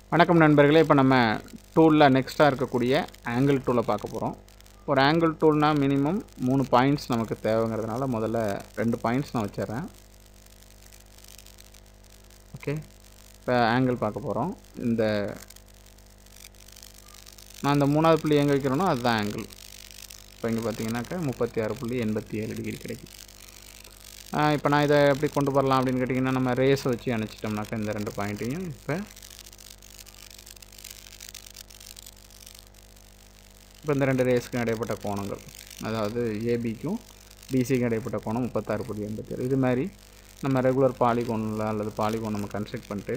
வணக்கம் நண்பர்களே இப்போ நம்ம டூலில் நெக்ஸ்ட்டாக இருக்கக்கூடிய ஆங்கிள் டூலை பார்க்க போகிறோம் ஒரு ஆங்கிள் டூல்னால் மினிமம் மூணு பாயிண்ட்ஸ் நமக்கு தேவைங்கிறதுனால முதல்ல ரெண்டு பாயிண்ட்ஸ் நான் வச்சிடுறேன் ஓகே இப்போ ஆங்கிள் பார்க்க போகிறோம் இந்த நான் இந்த மூணாவது புள்ளி எங்கே வைக்கிறேனோ அதுதான் ஆங்கிள் இப்போ இங்கே பார்த்தீங்கன்னாக்கா முப்பத்தி ஆறு புள்ளி எண்பத்தி ஏழு டிகிரி கிடைக்கும் இப்போ நான் இதை எப்படி கொண்டு வரலாம் அப்படின்னு கேட்டிங்கன்னா நம்ம ரேஸை வச்சு அணைச்சிட்டோம்னாக்கா இந்த ரெண்டு பாயிண்ட்டையும் இப்போ இப்போ இந்த ரெண்டு ரேஸ்க்கும் இடைப்பட்ட கோணங்கள் அதாவது ஏபிக்கும் பிசிக்கும் இடைப்பட்ட கோணம் முப்பத்தாறு புள்ளி எண்பத்தி ஏழு இது மாதிரி நம்ம ரெகுலர் பாலிகோனில் அல்லது பாலிகோன் நம்ம கன்ஸ்ட்ரக்ட் பண்ணிட்டு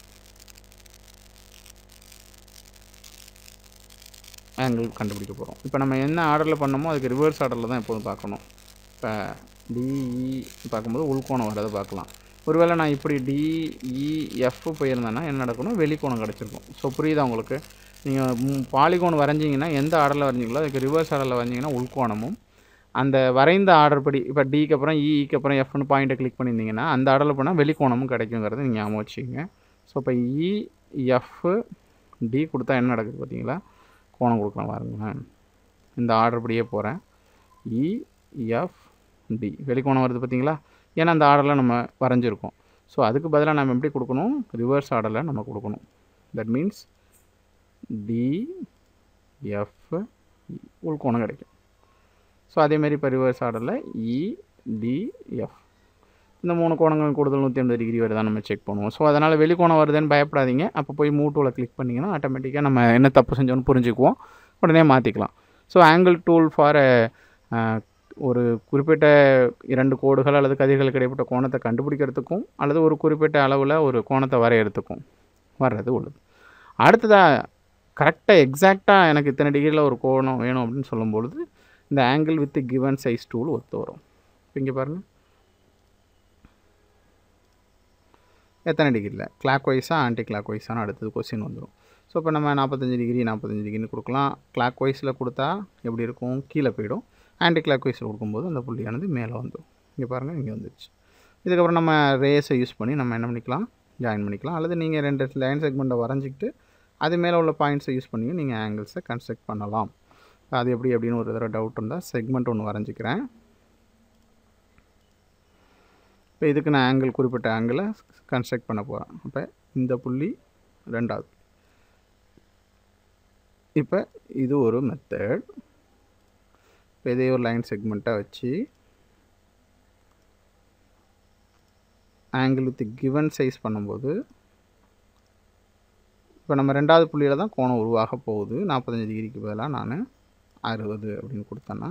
ஆங்கிள் கண்டுபிடிக்க போகிறோம் இப்போ நம்ம என்ன ஆர்டரில் பண்ணோமோ அதுக்கு ரிவர்ஸ் ஆர்டரில் தான் எப்போதும் பார்க்கணும் இப்போ டிஇ பார்க்கும்போது உள்கோணம் வரதை பார்க்கலாம் ஒருவேளை நான் இப்படி டிஇஎஃப் போயிருந்தேன்னா என்ன நடக்கணும் வெளிக்கோணம் கிடச்சிருக்கும் ஸோ புரியுதா உங்களுக்கு நீங்கள் பாலிகோன் வரைஞ்சிங்கன்னா எந்த ஆர்டரில் வரைஞ்சிங்களோ அதுக்கு ரிவர்ஸ் ஆர்டரில் வரைஞ்சிங்கன்னா உள்கோணமும் அந்த வரைந்த ஆர்டர் படி இப்போ டிக்கு அப்புறம் இக்கு அப்புறம் எஃப்னு பாயிண்ட்டை கிளிக் பண்ணியிருந்தீங்கன்னா அந்த ஆர்டரில் போனால் வெளிக்கோணமும் கிடைக்குங்கிறத நீங்கள் ஞாபகம் வச்சுக்கோங்க ஸோ இப்போ இஎஃப் டி கொடுத்தா என்ன நடக்குது பார்த்தீங்களா கோணம் கொடுக்கலாம் பாருங்களேன் இந்த ஆர்டர் படியே போகிறேன் இஎஃப் டி வெளிக்கோணம் வருது பார்த்தீங்களா ஏன்னா அந்த ஆர்டரில் நம்ம வரைஞ்சிருக்கோம் ஸோ அதுக்கு பதிலாக நம்ம எப்படி கொடுக்கணும் ரிவர்ஸ் ஆர்டரில் நம்ம கொடுக்கணும் தட் மீன்ஸ் டி எஃப் உள்கோணம் கிடைக்கும் ஸோ அதேமாரி இப்போ ரிவர்ஸ் ஆர்டரில் இடிஎஃப் இந்த மூணு கோணங்கள் கூடுதல் நூற்றி ஐம்பது டிகிரி வருதான் நம்ம செக் பண்ணுவோம் ஸோ அதனால் வெளிக்கோணம் வருதுன்னு பயப்படாதீங்க அப்போ போய் மூட்டூவில் கிளிக் பண்ணிங்கன்னா ஆட்டோமேட்டிக்காக நம்ம என்ன தப்பு செஞ்சோன்னு புரிஞ்சுக்குவோம் உடனே மாற்றிக்கலாம் ஸோ ஆங்கிள் டூல் ஃபார் ஒரு குறிப்பிட்ட இரண்டு கோடுகள் அல்லது கதிர்களுக்கு இடைப்பட்ட கோணத்தை கண்டுபிடிக்கிறதுக்கும் அல்லது ஒரு குறிப்பிட்ட அளவில் ஒரு கோணத்தை வரையறதுக்கும் வர்றது உள்ளது அடுத்ததாக கரெக்டாக எக்ஸாக்டாக எனக்கு இத்தனை டிகிரியில் ஒரு கோணம் வேணும் அப்படின்னு சொல்லும்பொழுது இந்த angle with given size tool ஒத்து வரும் இப்போ இங்கே பாருங்கள் எத்தனை டிகிரியில் கிளாக் வைஸாக ஆன்டி கிளாக் வைஸான அடுத்தது கொஸ்டின் வந்துடும் ஸோ இப்போ நம்ம நாற்பத்தஞ்சு டிகிரி நாற்பத்தஞ்சு டிகிரின்னு கொடுக்கலாம் கிளாக் வைஸில் கொடுத்தா எப்படி இருக்கும் கீழே போயிடும் ஆன்டி கிளாக் வைஸில் கொடுக்கும்போது அந்த புள்ளியானது மேலே வந்துடும் இங்கே பாருங்கள் இங்கே வந்துடுச்சு இதுக்கப்புறம் நம்ம ரேஸை யூஸ் பண்ணி நம்ம என்ன பண்ணிக்கலாம் ஜாயின் பண்ணிக்கலாம் அல்லது நீங்கள் ரெண்டு லைன் செக்மெண்ட்டை வரைஞ்சிக்கிட்டு அது மேலே உள்ள பாயிண்ட்ஸை யூஸ் பண்ணி நீங்கள் ஆங்கிள்ஸை கன்ஸ்ட்ரக்ட் பண்ணலாம் அது எப்படி அப்படின்னு ஒரு தடவை டவுட் இருந்தால் செக்மெண்ட் ஒன்று வரைஞ்சிக்கிறேன் இப்போ இதுக்கு நான் ஆங்கிள் குறிப்பிட்ட ஆங்கிளை கன்ஸ்ட்ரக்ட் பண்ண போகிறேன் இப்போ இந்த புள்ளி ரெண்டாவது இப்போ இது ஒரு மெத்தட் இப்போ இதே ஒரு லைன் செக்மெண்ட்டாக வச்சு ஆங்கிள் வித் கிவன் சைஸ் பண்ணும்போது இப்போ நம்ம ரெண்டாவது புள்ளியில் தான் கோணம் உருவாக போகுது நாற்பத்தஞ்சு டிகிரிக்கு பதிலாக நான் அறுபது அப்படின்னு கொடுத்தேன்னா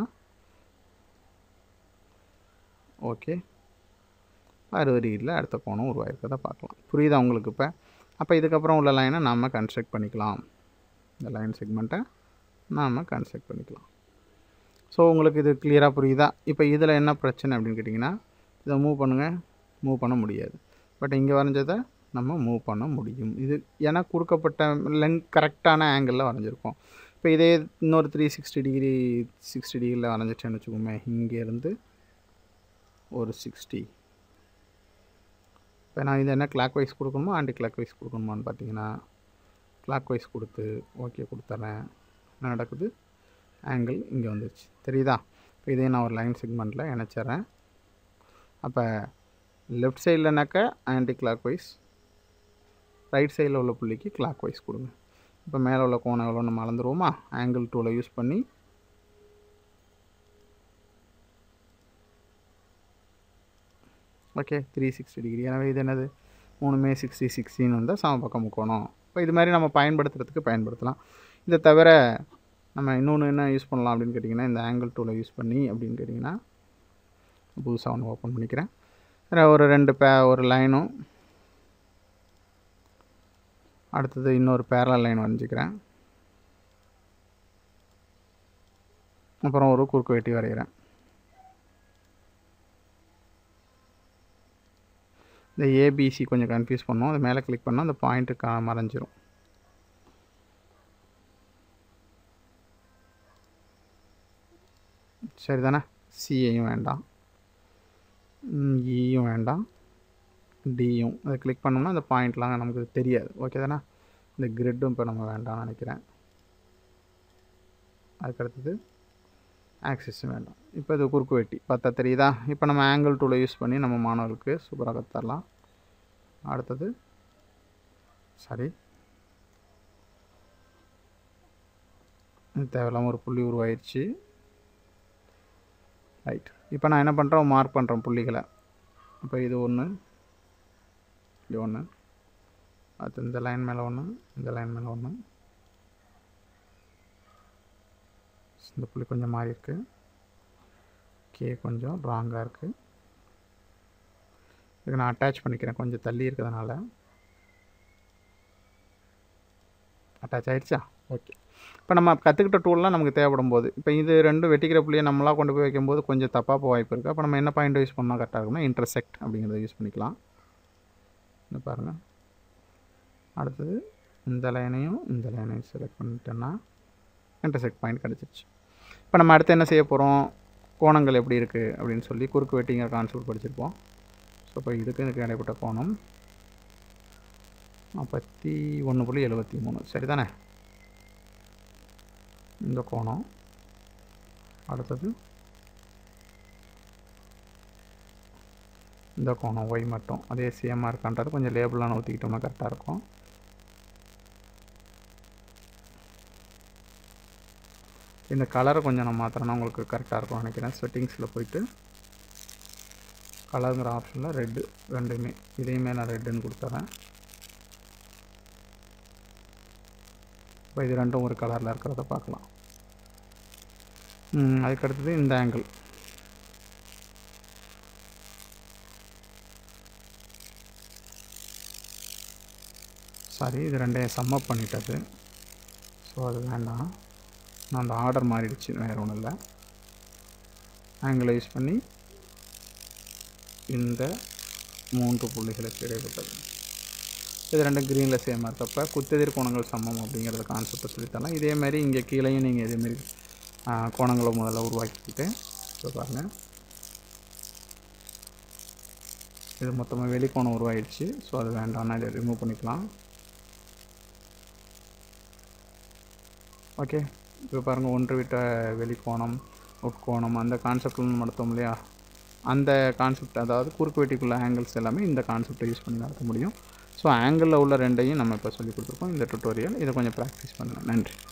ஓகே அறுபது டிகிரியில் அடுத்த கோணம் உருவாயிருக்கதை பார்க்கலாம் புரியுதா உங்களுக்கு இப்போ அப்போ இதுக்கப்புறம் உள்ள லைனை நாம் கன்ஸ்ட்ரக்ட் பண்ணிக்கலாம் இந்த லைன் செக்மெண்ட்டை நாம் கன்ஸ்ட்ரக்ட் பண்ணிக்கலாம் ஸோ உங்களுக்கு இது கிளியராக புரியுதா இப்போ இதில் என்ன பிரச்சனை அப்படின்னு கேட்டிங்கன்னா இதை மூவ் பண்ணுங்கள் மூவ் பண்ண முடியாது பட் இங்கே வரைஞ்சதை நம்ம மூவ் பண்ண முடியும் இது ஏன்னா கொடுக்கப்பட்ட லெங்க் கரெக்டான ஆங்கிளில் வரைஞ்சிருக்கோம் இப்போ இதே இன்னொரு த்ரீ சிக்ஸ்டி டிகிரி சிக்ஸ்டி டிகிரியில் வரைஞ்சிட்டேன்னு வச்சுக்கோமே இங்கேருந்து ஒரு சிக்ஸ்டி இப்போ நான் இது என்ன கிளாக் வைஸ் கொடுக்கணுமோ ஆன்டி கிளாக் வைஸ் கொடுக்கணுமான்னு பார்த்தீங்கன்னா கிளாக் வைஸ் கொடுத்து ஓகே கொடுத்துட்றேன் என்ன நடக்குது ஆங்கிள் இங்கே வந்துருச்சு தெரியுதா இப்போ இதே நான் ஒரு லைன் செக்மெண்ட்டில் இணைச்சிட்றேன் அப்போ லெஃப்ட் சைட்லனாக்கா ஆன்டி கிளாக் வைஸ் ரைட் சைடில் உள்ள புள்ளிக்கு கிளாக் வைஸ் கொடுங்க இப்போ மேலே உள்ள கோணம் எவ்வளோ நம்ம அளந்துருவோமா ஆங்கிள் டூலை யூஸ் பண்ணி ஓகே த்ரீ சிக்ஸ்டி டிகிரி எனவே இது என்னது மூணுமே சிக்ஸ்டி சிக்ஸ்டின்னு வந்தால் சம பக்கம் முக்கோணம் இப்போ இது மாதிரி நம்ம பயன்படுத்துறதுக்கு பயன்படுத்தலாம் இதை தவிர நம்ம இன்னொன்று என்ன யூஸ் பண்ணலாம் அப்படின்னு கேட்டிங்கன்னா இந்த ஆங்கிள் டூலை யூஸ் பண்ணி அப்படின்னு கேட்டிங்கன்னா புதுசாக ஒன்று ஓப்பன் பண்ணிக்கிறேன் ஒரு ரெண்டு பே ஒரு லைனும் அடுத்தது இன்னொரு பேரல் லைன் வரைஞ்சிக்கிறேன் அப்புறம் ஒரு குறுக்கு வெட்டி வரைகிறேன் இந்த ஏபிசி கொஞ்சம் கன்ஃபியூஸ் பண்ணோம் அது மேலே கிளிக் பண்ணால் அந்த பாயிண்ட்டு கா மறைஞ்சிரும் சரிதானே சிஏயும் வேண்டாம் இயும் வேண்டாம் டியும் அதை கிளிக் பண்ணோம்னா அந்த பாயிண்ட்லாம் நமக்கு தெரியாது ஓகே தானே இந்த கிரிட்டும் இப்போ நம்ம வேண்டாம்னு நினைக்கிறேன் அதுக்கடுத்தது ஆக்சிஸும் வேண்டாம் இப்போ இது குறுக்கு வெட்டி பார்த்தா தெரியுதா இப்போ நம்ம ஆங்கிள் டூலை யூஸ் பண்ணி நம்ம மாணவர்களுக்கு சூப்பராக கற்றுத்தரலாம் அடுத்தது சரி தேவையில்லாமல் ஒரு புள்ளி உருவாயிடுச்சு ரைட் இப்போ நான் என்ன பண்ணுறேன் மார்க் பண்ணுறேன் புள்ளிகளை இப்போ இது ஒன்று இது ஒன்று அடுத்து இந்த லைன் மேலே ஒன்று இந்த லைன் மேலே ஒன்று இந்த புள்ளி கொஞ்சம் மாறி இருக்கு கே கொஞ்சம் ராங்காக இருக்குது இதுக்கு நான் அட்டாச் பண்ணிக்கிறேன் கொஞ்சம் தள்ளி இருக்கிறதுனால அட்டாச் ஆகிடுச்சா ஓகே இப்போ நம்ம கற்றுக்கிட்ட டூல்லாம் நமக்கு தேவைப்படும் போது இப்போ இது ரெண்டும் வெட்டிக்கிற புள்ளியை நம்மளாக கொண்டு போய் வைக்கும்போது கொஞ்சம் தப்பாக போக வாய்ப்பு இருக்குது அப்போ நம்ம என்ன பாயிண்ட் யூஸ் பண்ணால் கரெக்டாக இருக்கும்னா இன்டர்செக்ட் அப்படிங்கிறத யூஸ் பண்ணிக்கலாம் இந்த பாருங்கள் அடுத்தது இந்த லைனையும் இந்த லைனையும் செலக்ட் பண்ணிட்டேன்னா இன்டர்செக்ட் பாயிண்ட் கிடச்சிருச்சு இப்போ நம்ம அடுத்து என்ன செய்ய போகிறோம் கோணங்கள் எப்படி இருக்குது அப்படின்னு சொல்லி குறுக்கு வெட்டிங்கிற கான்செப்ட் படிச்சிருப்போம் ஸோ இப்போ இதுக்கு இதுக்கு இடைப்பட்ட கோணம் நாற்பத்தி ஒன்று புள்ளி எழுபத்தி மூணு சரி தானே இந்த கோணம் அடுத்தது இந்த கோணம் ஒய் மட்டும் அதே சேமாக இருக்கான்றது கொஞ்சம் லேபிளான ஊற்றிக்கிட்டோம்னா கரெக்டாக இருக்கும் இந்த கலரை கொஞ்சம் நான் மாற்றினா உங்களுக்கு கரெக்டாக இருக்கும்னு நினைக்கிறேன் செட்டிங்ஸில் போயிட்டு கலருங்கிற ஆப்ஷனில் ரெட்டு ரெண்டுமே இதையுமே நான் ரெட்டுன்னு கொடுத்துறேன் இப்போ இது ரெண்டும் ஒரு கலரில் இருக்கிறத பார்க்கலாம் அதுக்கு அடுத்தது இந்த ஆங்கிள் சாரி இது ரெண்டையும் சம்மப் பண்ணிட்டது ஸோ அது வேண்டாம் நான் அந்த ஆர்டர் மாறிடுச்சு வேறு ஒன்றும் இல்லை ஆங்கிளை யூஸ் பண்ணி இந்த மூன்று புள்ளிகளுக்கு இடைப்பட்டது இது ரெண்டும் க்ரீனில் சேமாக இருக்கப்ப குத்தெதிர் கோணங்கள் சமம் அப்படிங்கிறத கான்செப்டை சொல்லித்தரலாம் இதே மாதிரி இங்கே கீழேயும் நீங்கள் இதேமாரி கோணங்களை முதல்ல உருவாக்கிக்கிட்டு இப்போ பாருங்கள் இது மொத்தமாக வெளிக்கோணம் உருவாயிடுச்சு ஸோ அது வேண்டாம்னா இதை ரிமூவ் பண்ணிக்கலாம் ஓகே இப்போ பாருங்கள் ஒன்று விட்ட வெளிக்கோணம் உட்கோணம் அந்த கான்செப்டில் நடத்தோம் இல்லையா அந்த கான்செப்ட் அதாவது குறுக்கு வெட்டிக்குள்ள ஆங்கிள்ஸ் எல்லாமே இந்த கான்செப்டை யூஸ் பண்ணி நடத்த முடியும் ஸோ ஆங்கிளில் உள்ள ரெண்டையும் நம்ம இப்போ சொல்லி கொடுத்துருக்கோம் இந்த டுட்டோரியல் இதை கொஞ்சம் ப்ராக்டிஸ் பண்ணுங்கள் நன்றி